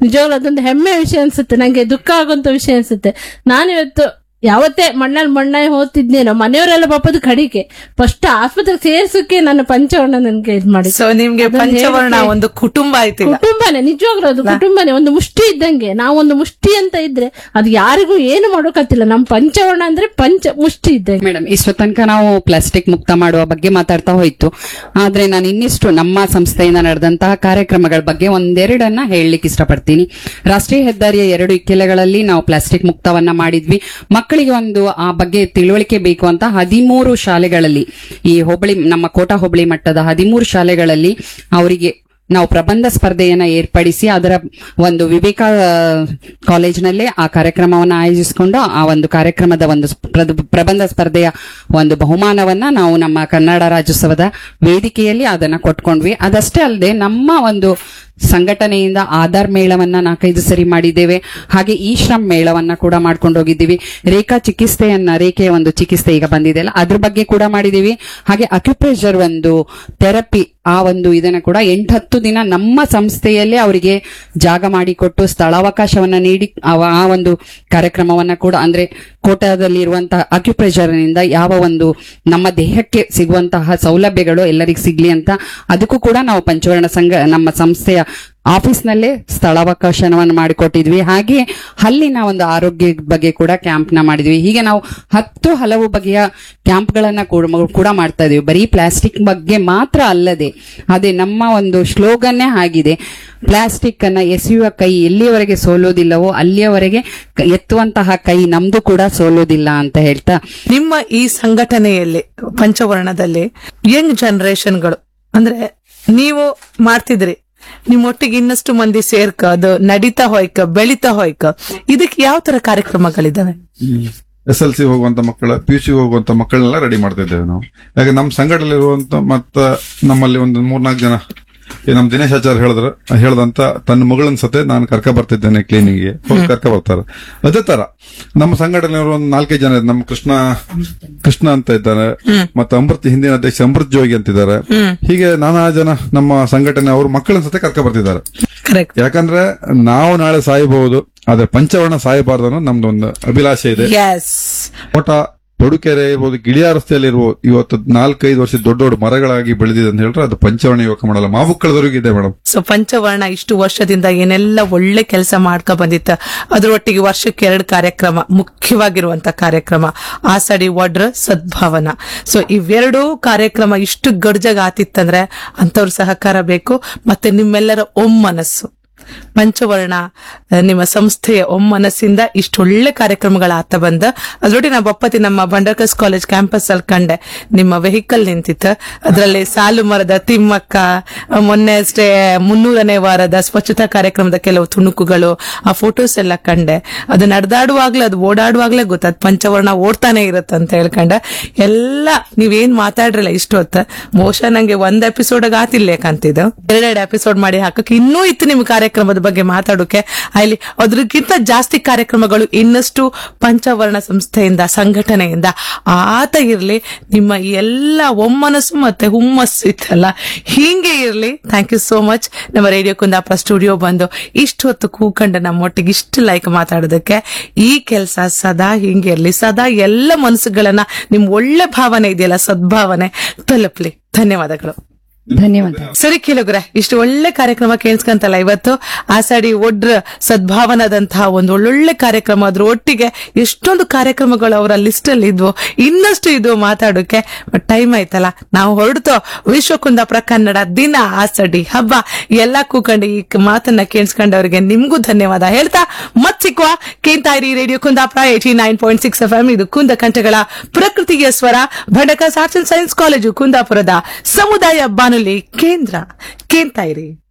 ನಿಜವಾಗ್ಲೂ ಅದೊಂದು ಹೆಮ್ಮೆ ವಿಷಯ ಅನ್ಸುತ್ತೆ ನಂಗೆ ದುಃಖ ಆಗುವಂತ ವಿಷಯ ಅನ್ಸುತ್ತೆ ನಾನಿವತ್ತು ಯಾವತ್ತೇ ಮಣ್ಣಲ್ಲಿ ಮಣ್ಣಾಗಿ ಹೋಗ್ತಿದ್ನೇನೋ ಮನೆಯವರೆಲ್ಲ ಪಾಪದ ಕಡಿಕೆ ಫಸ್ಟ್ ಆಸ್ಪತ್ರೆಗೆ ಸೇರ್ಸಕ್ಕೆ ನನ್ನ ಪಂಚವರ್ಣ ನನ್ಗೆ ಇದ್ ಮಾಡಿ ಸೊ ನಿಮ್ಗೆ ಅದೊಂದು ಪಂಚವರ್ಣ ಹೇಳಕ್ಕೆ- ಒಂದು ಕುಟುಂಬ ಆಯ್ತಿಲ್ಲ ಕುಟುಂಬನೇ ನಿಜವಾಗ್ಲೂ ಅದು ಕುಟುಂಬನೇ ಒಂದು ಮುಷ್ಟಿ ಇದ್ದಂಗೆ ನಾವು ಒಂದು ಮುಷ್ಟಿ ಅಂತ ಇದ್ರೆ ಅದು ಯಾರಿಗೂ ಏನು ಮಾಡೋಕತ್ತಿಲ್ಲ ನಮ್ ಪಂಚವರ್ಣ ಅಂದ್ರೆ ಪಂಚ ಮುಷ್ಟಿ ಇದ್ದಂಗೆ ಮೇಡಮ್ ಇಷ್ಟು ತನಕ ನಾವು ಪ್ಲಾಸ್ಟಿಕ್ ಮುಕ್ತ ಮಾಡುವ ಬಗ್ಗೆ ಮಾತಾಡ್ತಾ ಹೋಯ್ತು ಆದ್ರೆ ನಾನು ಇನ್ನಿಷ್ಟು ನಮ್ಮ ಸಂಸ್ಥೆಯಿಂದ ನಡೆದಂತಹ ಕಾರ್ಯಕ್ರಮಗಳ ಬಗ್ಗೆ ಒಂದೆರಡನ್ನ ಹೇಳಲಿಕ್ಕೆ ಇಷ್ಟಪಡ್ತೀನಿ ರಾಷ್ಟ್ರೀಯ ಹೆದ್ದಾರಿಯ ಎರಡು ಇಕ್ಕೆಲೆಗಳಲ್ಲಿ ನಾವು ಪ್ಲಾಸ್ಟಿಕ್ ಮುಕ್ತವನ್ನ ಮಾಡಿದ್ವಿ ಮಕ್ಕಳಿಗೆ ಒಂದು ಆ ಬಗ್ಗೆ ತಿಳುವಳಿಕೆ ಬೇಕು ಅಂತ ಹದಿಮೂರು ಶಾಲೆಗಳಲ್ಲಿ ಈ ಹೋಬಳಿ ನಮ್ಮ ಕೋಟಾ ಹೋಬಳಿ ಮಟ್ಟದ ಹದಿಮೂರು ಶಾಲೆಗಳಲ್ಲಿ ಅವರಿಗೆ ನಾವು ಪ್ರಬಂಧ ಸ್ಪರ್ಧೆಯನ್ನ ಏರ್ಪಡಿಸಿ ಅದರ ಒಂದು ವಿವೇಕ ಆ, ಕಾಲೇಜಿನಲ್ಲೇ ಆ ಕಾರ್ಯಕ್ರಮವನ್ನು ಆಯೋಜಿಸಿಕೊಂಡು ಆ ಒಂದು ಕಾರ್ಯಕ್ರಮದ ಒಂದು ಸ್ಪ್ರದ- ಪ್ರಬಂಧ ಸ್ಪರ್ಧೆಯ ಒಂದು ಬಹುಮಾನವನ್ನ ನಾವು ನಮ್ಮ ಕನ್ನಡ ರಾಜ್ಯೋತ್ಸವದ ವೇದಿಕೆಯಲ್ಲಿ ಅದನ್ನ ಕೊಟ್ಕೊಂಡ್ವಿ ಅದಷ್ಟೇ ಅಲ್ಲದೆ ನಮ್ಮ ಒಂದು ಸಂಘಟನೆಯಿಂದ ಆಧಾರ್ ಮೇಳವನ್ನ ನಾಲ್ಕೈದು ಸರಿ ಮಾಡಿದ್ದೇವೆ ಹಾಗೆ ಈ ಶ್ರಮ್ ಮೇಳವನ್ನ ಕೂಡ ಮಾಡ್ಕೊಂಡು ಹೋಗಿದ್ದೀವಿ ರೇಖಾ ಚಿಕಿತ್ಸೆಯನ್ನ ರೇಖೆಯ ಒಂದು ಚಿಕಿತ್ಸೆ ಈಗ ಬಂದಿದೆ ಅಲ್ಲ ಅದ್ರ ಬಗ್ಗೆ ಕೂಡ ಮಾಡಿದೀವಿ ಹಾಗೆ ಅಕ್ಯುಪ್ರೆಷರ್ ಒಂದು ಥೆರಪಿ ಆ ಒಂದು ಇದನ್ನ ಕೂಡ ಎಂಟತ್ತು ದಿನ ನಮ್ಮ ಸಂಸ್ಥೆಯಲ್ಲೇ ಅವರಿಗೆ ಜಾಗ ಮಾಡಿಕೊಟ್ಟು ಸ್ಥಳಾವಕಾಶವನ್ನ ನೀಡಿ ಅವ- ಆ ಒಂದು ಕಾರ್ಯಕ್ರಮವನ್ನ ಕೂಡ ಅಂದ್ರೆ ಕೋಟಾದಲ್ಲಿ ಇರುವಂತಹ ಅಕ್ಯುಪ್ರೆಷರ್ ನಿಂದ ಯಾವ ಒಂದು ನಮ್ಮ ದೇಹಕ್ಕೆ ಸಿಗುವಂತಹ ಸೌಲಭ್ಯಗಳು ಎಲ್ಲರಿಗೂ ಸಿಗ್ಲಿ ಅಂತ ಅದಕ್ಕೂ ಕೂಡ ನಾವು ಪಂಚವರ್ಣ ಸಂಘ ನಮ್ಮ ಸಂಸ್ಥೆಯ ಆಫೀಸ್ನಲ್ಲೇ ಸ್ಥಳಾವಕಾಶವನ್ನು ಮಾಡಿಕೊಟ್ಟಿದ್ವಿ ಹಾಗೆ ಹಲ್ಲಿನ ಒಂದು ಆರೋಗ್ಯ ಬಗ್ಗೆ ಕೂಡ ಕ್ಯಾಂಪ್ ನ ಮಾಡಿದ್ವಿ ಹೀಗೆ ನಾವು ಹತ್ತು ಹಲವು ಬಗೆಯ ಕ್ಯಾಂಪ್ಗಳನ್ನ ಕೂಡ ಕೂಡ ಮಾಡ್ತಾ ಇದೀವಿ ಬರೀ ಪ್ಲಾಸ್ಟಿಕ್ ಬಗ್ಗೆ ಮಾತ್ರ ಅಲ್ಲದೆ ಅದೇ ನಮ್ಮ ಒಂದು ಸ್ಲೋಗನ್ನೇ ಆಗಿದೆ ಪ್ಲಾಸ್ಟಿಕ್ ಅನ್ನ ಎಸೆಯುವ ಕೈ ಎಲ್ಲಿಯವರೆಗೆ ಸೋಲೋದಿಲ್ಲವೋ ಅಲ್ಲಿಯವರೆಗೆ ಕ- ಎತ್ತುವಂತಹ ಕೈ ನಮ್ದು ಕೂಡ ಸೋಲೋದಿಲ್ಲ ಅಂತ ಹೇಳ್ತಾ ನಿಮ್ಮ ಈ ಸಂಘಟನೆಯಲ್ಲಿ ಪಂಚವರ್ಣದಲ್ಲಿ ಯಂಗ್ ಜನರೇಷನ್ಗಳು ಅಂದ್ರೆ ನೀವು ಮಾಡ್ತಿದ್ರಿ ನಿಮ್ಮೊಟ್ಟಿಗೆ ಇನ್ನಷ್ಟು ಮಂದಿ ಸೇರ್ಕ ಅದು ನಡೀತಾ ಹೋಯ್ಕ ಬೆಳಿತಾ ಹೋಯ್ಕ ಇದಕ್ಕೆ ಯಾವ ತರ ಕಾರ್ಯಕ್ರಮಗಳಿದಾವೆ ಎಸ್ ಎಲ್ ಸಿ ಹೋಗುವಂತ ಮಕ್ಕಳ ಪಿ ಯು ಸಿ ಹೋಗುವಂತ ಮಕ್ಕಳನ್ನೆಲ್ಲ ರೆಡಿ ಮಾಡ್ತಾ ಇದ್ದೇವೆ ನಾವು ಯಾಕೆ ನಮ್ಮ ಸಂಘಟನೆ ಇರುವಂತ ಮತ್ತ ನಮ್ಮಲ್ಲಿ ಒಂದು ಮೂರ್ನಾಲ್ಕು ಜನ ಈ ನಮ್ ದಿನೇಶ್ ಆಚಾರ್ಯ ಹೇಳಿದ್ರ ಹೇಳ್ದಂತ ತನ್ನ ಮಗಳನ್ನ ಸತೆ ನಾನು ಕರ್ಕ ಬರ್ತಿದ್ದೇನೆ ಕ್ಲೀನಿಂಗ್ಗೆ ಹೋಗಿ ಕರ್ಕ ಬರ್ತಾರೆ ಅದೇ ತರ ನಮ್ಮ ಸಂಘಟನೆ ಒಂದು ನಾಲ್ಕೈದು ಜನ ಇದ್ದಾರೆ. ನಮ್ಮ ಕೃಷ್ಣ ಕೃಷ್ಣ ಅಂತ ಇದ್ದಾರೆ ಮತ್ತೆ ಅಮೃತ್ ಹಿಂದಿನ ಅಧ್ಯಕ್ಷ ಅಮೃತ್ ಜೋಗಿ ಅಂತಿದ್ದಾರೆ ಹೀಗೆ ನಾನಾ ಜನ ನಮ್ಮ ಸಂಘಟನೆ ಅವರು ಮಕ್ಕಳನ್ನ ಸತೆ ಕರ್ಕ ಬರ್ತಿದ್ದಾರೆ ಕರೆಕ್ಟ್ ಯಾಕಂದ್ರೆ ನಾವು ನಾಳೆ ಸಾಯಬಹುದು ಆದ್ರೆ ಪಂಚವರ್ಣ ಸಾಯಬಾರ್ದು ಅನ್ನೋ ನಮ್ದು ಒಂದು ಅಭಿಲಾಷೆ ಇದೆ ಎಸ್ ತೋಟ ತೊಡುಕೆರೆ ಇರ್ಬೋದು ಗಿಳಿಯ ರಸ್ತೆಯಲ್ಲಿ ಇರ್ಬೋದು ಇವತ್ತು ನಾಲ್ಕೈದು ವರ್ಷ ದೊಡ್ಡ ದೊಡ್ಡ ಮರಗಳಾಗಿ ಬೆಳೆದಿದೆ ಅಂತ ಹೇಳಿದ್ರೆ ಅದು ಪಂಚವರ್ಣ ಯುವಕ ಮಾಡಲ್ಲ ಮಾವುಕ್ಕಳದವರೆಗೂ ಇದೆ ಮೇಡಮ್ ಸೊ ಪಂಚವರ್ಣ ಇಷ್ಟು ವರ್ಷದಿಂದ ಏನೆಲ್ಲ ಒಳ್ಳೆ ಕೆಲಸ ಮಾಡ್ಕೊ ಬಂದಿತ್ತ ಅದ್ರೊಟ್ಟಿಗೆ ವರ್ಷಕ್ಕೆ ಎರಡು ಕಾರ್ಯಕ್ರಮ ಮುಖ್ಯವಾಗಿರುವಂತ ಕಾರ್ಯಕ್ರಮ ಆಸಡಿ ವಡ್ರ ಸದ್ಭಾವನ ಸೊ ಇವೆರಡೂ ಕಾರ್ಯಕ್ರಮ ಇಷ್ಟು ಗಡ್ಜಾಗ ಆತಿತ್ತಂದ್ರೆ ಅಂತವ್ರ ಸಹಕಾರ ಬೇಕು ಮತ್ತೆ ನಿಮ್ಮೆಲ್ಲರ ಒಮ್ಮನಸ್ಸು ಪಂಚವರ್ಣ ಆ, ನಿಮ್ಮ ಸಂಸ್ಥೆಯ ಒಮ್ಮನಸ್ಸಿಂದ ಇಷ್ಟೊಳ್ಳೆ ಕಾರ್ಯಕ್ರಮಗಳಾತ ಬಂದ ಅದ್ರೊಟ್ಟಿಗೆ ನಾ ಬಪ್ಪತಿ ನಮ್ಮ ಬಂಡರ್ಕಸ್ ಕಾಲೇಜ್ ಕ್ಯಾಂಪಸ್ ಅಲ್ಲಿ ಕಂಡೆ ನಿಮ್ಮ ವೆಹಿಕಲ್ ನಿಂತಿತ್ತು ಅದರಲ್ಲಿ ಸಾಲು ಮರದ ತಿಮ್ಮಕ್ಕ ಆ, ಮೊನ್ನೆ ಅಷ್ಟೇ ಮುನ್ನೂರನೇ ವಾರದ ಸ್ವಚ್ಛತಾ ಕಾರ್ಯಕ್ರಮದ ಕೆಲವು ತುಣುಕುಗಳು ಆ ಫೋಟೋಸ್ ಎಲ್ಲ ಕಂಡೆ ಅದು ನಡೆದಾಡುವಾಗ್ಲೇ ಅದು ಓಡಾಡುವಾಗ್ಲೇ ಗೊತ್ತಾದ್ ಪಂಚವರ್ಣ ಓಡ್ತಾನೆ ಇರುತ್ತೆ ಅಂತ ಹೇಳ್ಕೊಂಡೆ ಎಲ್ಲ ನೀವೇನ್ ಮಾತಾಡ್ರಲ್ಲ ಇಷ್ಟು ಹೊತ್ತ ಬಹುಶಃ ನಂಗೆ ಒಂದ್ ಎಪಿಸೋಡ್ ಆತಿಲ್ಲ ಕಾಂತಿದ್ದು ಎರಡೆರಡು ಎಪಿಸೋಡ್ ಮಾಡಿ ಹಾಕಕ್ಕೆ ಇನ್ನೂ ಇತ್ತು ನಿಮ್ ಕಾರ್ಯಕ್ರಮದ ಬಗ್ಗೆ ಮಾತಾಡೋಕೆ ಅಲ್ಲಿ ಅದ್ರಕ್ಕಿಂತ ಜಾಸ್ತಿ ಕಾರ್ಯಕ್ರಮಗಳು ಇನ್ನಷ್ಟು ಪಂಚವರ್ಣ ಸಂಸ್ಥೆಯಿಂದ ಸಂಘಟನೆಯಿಂದ ಆತ ಇರ್ಲಿ ನಿಮ್ಮ ಈ ಎಲ್ಲ ಒಮ್ಮನಸ್ಸು ಮತ್ತೆ ಹುಮ್ಮಸ್ಸು ಇತ್ತಲ್ಲ ಹೀಗೆ ಇರ್ಲಿ ಥ್ಯಾಂಕ್ ಯು ಸೋ ಮಚ್ ನಮ್ಮ ರೇಡಿಯೋ ಕುಂದಾಪುರ ಸ್ಟುಡಿಯೋ ಬಂದು ಇಷ್ಟು ಹೊತ್ತು ಕೂಕಂಡು ನಮ್ಮೊಟ್ಟಿಗೆ ಇಷ್ಟು ಲೈಕ್ ಮಾತಾಡೋದಕ್ಕೆ ಈ ಕೆಲಸ ಸದಾ ಹಿಂಗೆ ಇರ್ಲಿ ಸದಾ ಎಲ್ಲ ಮನಸ್ಸುಗಳನ್ನ ನಿಮ್ ಒಳ್ಳೆ ಭಾವನೆ ಇದೆಯಲ್ಲ ಸದ್ಭಾವನೆ ತಲುಪ್ಲಿ ಧನ್ಯವಾದಗಳು ಧನ್ಯವಾದ ಸರಿ ಕೇಳುಗ್ರೆ ಇಷ್ಟು ಒಳ್ಳೆ ಕಾರ್ಯಕ್ರಮ ಕೇಳಿಸ್ಕಂತಲ್ಲ ಇವತ್ತು ಆಸಾಡಿ ಒಡ್ರ ಸದ್ಭಾವನದಂತಹ ಒಂದು ಒಳ್ಳೊಳ್ಳೆ ಕಾರ್ಯಕ್ರಮ ಅದ್ರ ಒಟ್ಟಿಗೆ ಎಷ್ಟೊಂದು ಕಾರ್ಯಕ್ರಮಗಳು ಅವರ ಲಿಸ್ಟ್ ಅಲ್ಲಿ ಇದ್ವು ಇನ್ನಷ್ಟು ಇದು ಮಾತಾಡೋಕೆ ಟೈಮ್ ಆಯ್ತಲ್ಲ ನಾವು ಹೊರಡ್ತೋ ವಿಶ್ವ ಕುಂದಾಪುರ ಕನ್ನಡ ದಿನ ಆಸಡಿ ಹಬ್ಬ ಎಲ್ಲ ಕೂಕೊಂಡು ಈ ಮಾತನ್ನ ಕೇಳಿಸ್ಕೊಂಡವ್ರಿಗೆ ನಿಮ್ಗೂ ಧನ್ಯವಾದ ಹೇಳ್ತಾ ಮತ್ ಸಿಕ್ಕುವ ಕೇಂತಾಯಿರಿ radio Kundapura eighty nine point six F M ಇದು ಕುಂದ ಕಂಠಗಳ ಪ್ರಕೃತಿಯ ಸ್ವರ Bhandarkars arts and science college ಕುಂದಾಪುರದ ಸಮುದಾಯ ಬಾನುಲಿ ಕೇಂದ್ರ ಕೇಂತಾಯಿರಿ